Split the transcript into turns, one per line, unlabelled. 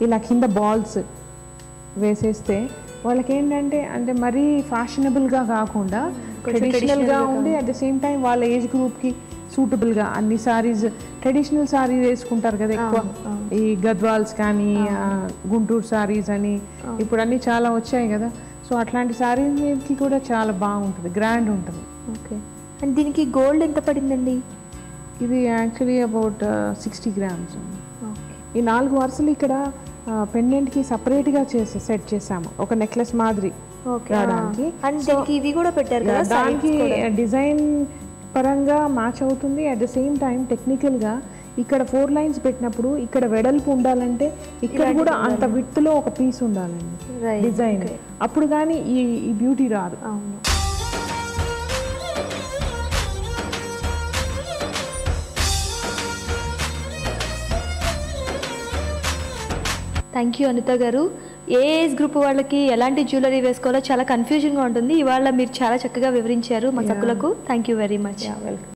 ఇలా కింద బాల్స్ వేసేస్తే వాళ్ళకి ఏంటంటే అంటే మరీ ఫ్యాషనబుల్గా కాకుండా ట్రెడిషనల్గా ఉండి అట్ ద సేమ్ టైం వాళ్ళ ఏజ్ గ్రూప్కి సూటబుల్గా అన్ని సారీస్ ట్రెడిషనల్ సారీస్ వేసుకుంటారు కదా ఎక్కువ ఈ గద్వాల్స్ కానీ ఆ, గుంటూరు సారీస్ అని ఇప్పుడు అన్నీ చాలా వచ్చాయి కదా సో అట్లాంటి సారీస్ మీదకి కూడా చాలా బాగుంటుంది గ్రాండ్ ఉంటుంది
ఓకే అండ్ దీనికి గోల్డ్ ఎంత పడిందండి
ఇది actually about sixty grams
okay
ఈ నాలుగు వరుసలు ఇక్కడ పెండెంట్కి సపరేట్గా చేసి సెట్ చేసాము ఒక నెక్లెస్ మాదిరి
ఓకే
రావడానికి
అండ్ దీనికి ఇవి కూడా పెట్టారు కదా
దానికి డిజైన్ పరంగా మ్యాచ్ అవుతుంది అట్ ద సేమ్ టైం టెక్నికల్గా ఇక్కడ ఫోర్ లైన్స్ పెట్టినప్పుడు ఇక్కడ వెడల్పు ఉండాలంటే ఇక్కడ కూడా అంత విత్తులో ఒక పీస్ ఉండాలండి
Right,
డిజైన్ అప్పుడు కానీ ఈ ఈ బ్యూటీ రాదు
అవును థ్యాంక్ యూ అనిత గారు ఏ ఏజ్ గ్రూప్ వాళ్ళకి ఎలాంటి జ్యువెలరీ వేసుకోవాలో చాలా కన్ఫ్యూజన్గా ఉంటుంది ఇవాళ మీరు చాలా చక్కగా వివరించారు మా సక్కులకు thank you very much
welcome